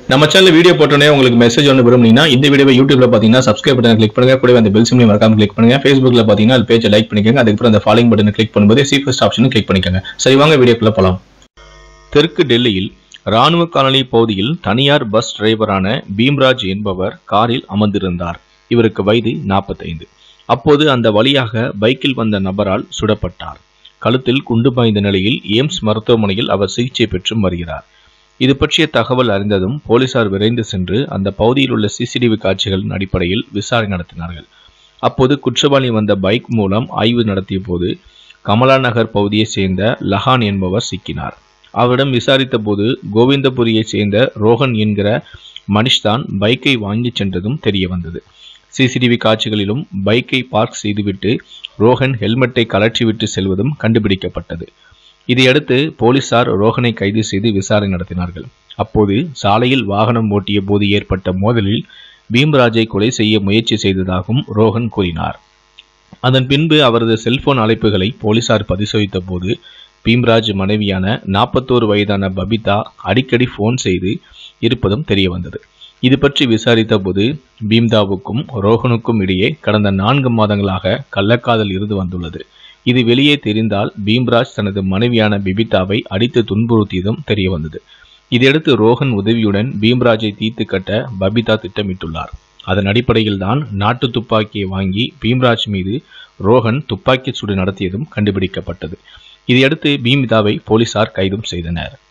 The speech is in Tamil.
நம்ம சேனல் வீடியோ போட்டோன்னே உங்களுக்கு மெசேஜ் ஒன்று விரும்புனீங்கன்னா இந்த வீடியோவை யூடியூப்ல பார்த்தீங்கன்னா சப்ஸ்கிரைப் பட்டன் கிளிக் பண்ணுங்க கூடவே அந்த பெல் சிம்லையும் மறக்காம கிளிக் பண்ணுங்க ஃபேஸ்புக்ல பார்த்தீங்கன்னா அது பேஜை லைக் பண்ணிக்கோங்க அதுக்கப்புறம் அந்த ஃபாலோயிங் பட்டனை கிளிக் பண்ணும்போது சி ஃபர்ஸ்ட் ஆப்ஷனும் கிளிக் பண்ணிக்கோங்க சரி வாங்க வீடியோக்குள்ள போலாம் தெற்கு டெல்லியில் ராணுவ காலனி பகுதியில் தனியார் பஸ் டிரைவரான பீம்ராஜ் என்பவர் காரில் அமர்ந்திருந்தார் இவருக்கு வயது நாற்பத்தைந்து அப்போது அந்த வழியாக பைக்கில் வந்த நபரால் சுடப்பட்டார் கழுத்தில் குண்டு பாய்ந்த நிலையில் எய்ம்ஸ் மருத்துவமனையில் அவர் சிகிச்சை பெற்றும் வருகிறார் இது பற்றிய தகவல் அறிந்ததும் போலீசார் விரைந்து சென்று அந்த பகுதியில் உள்ள சிசிடிவி காட்சிகளின் அடிப்படையில் விசாரணை நடத்தினார்கள் அப்போது குற்றவாளி வந்த பைக் மூலம் ஆய்வு நடத்திய போது கமலா நகர் பகுதியைச் சேர்ந்த லஹான் என்பவர் சிக்கினார் அவரிடம் விசாரித்த போது கோவிந்தபுரியைச் சேர்ந்த ரோஹன் என்கிற மனிஷ்தான் பைக்கை வாங்கிச் சென்றதும் தெரிய வந்தது சிசிடிவி காட்சிகளிலும் பைக்கை பார்க் செய்துவிட்டு ரோஹன் ஹெல்மெட்டை கலற்றிவிட்டு செல்வதும் கண்டுபிடிக்கப்பட்டது இதையடுத்து போலீசார் ரோஹனை கைது செய்து விசாரணை நடத்தினார்கள் அப்போது சாலையில் வாகனம் ஓட்டிய போது ஏற்பட்ட மோதலில் பீம்ராஜை கொலை செய்ய முயற்சி செய்ததாகவும் ரோஹன் கூறினார் அதன் பின்பு அவரது செல்போன் அழைப்புகளை போலீசார் பரிசோதித்த போது பீம்ராஜ் மனைவியான நாற்பத்தோரு வயதான பபிதா அடிக்கடி ஃபோன் செய்து இருப்பதும் தெரிய வந்தது இது பற்றி விசாரித்த போது பீம்தாவுக்கும் ரோஹனுக்கும் இடையே கடந்த நான்கு மாதங்களாக கள்ளக்காதல் இருந்து வந்துள்ளது இது வெளியே தெரிந்தால் பீம்ராஜ் தனது மனைவியான பிபிதாவை அடித்து துன்புறுத்தியதும் தெரிய வந்தது இதையடுத்து ரோஹன் உதவியுடன் பீம்ராஜை தீர்த்து கட்ட பபிதா திட்டமிட்டுள்ளார் அதன் அடிப்படையில் தான் நாட்டு துப்பாக்கியை வாங்கி பீம்ராஜ் மீது ரோஹன் துப்பாக்கி சூடு நடத்தியதும் கண்டுபிடிக்கப்பட்டது இதையடுத்து பீமிதாவை போலீசார் கைதும் செய்தனர்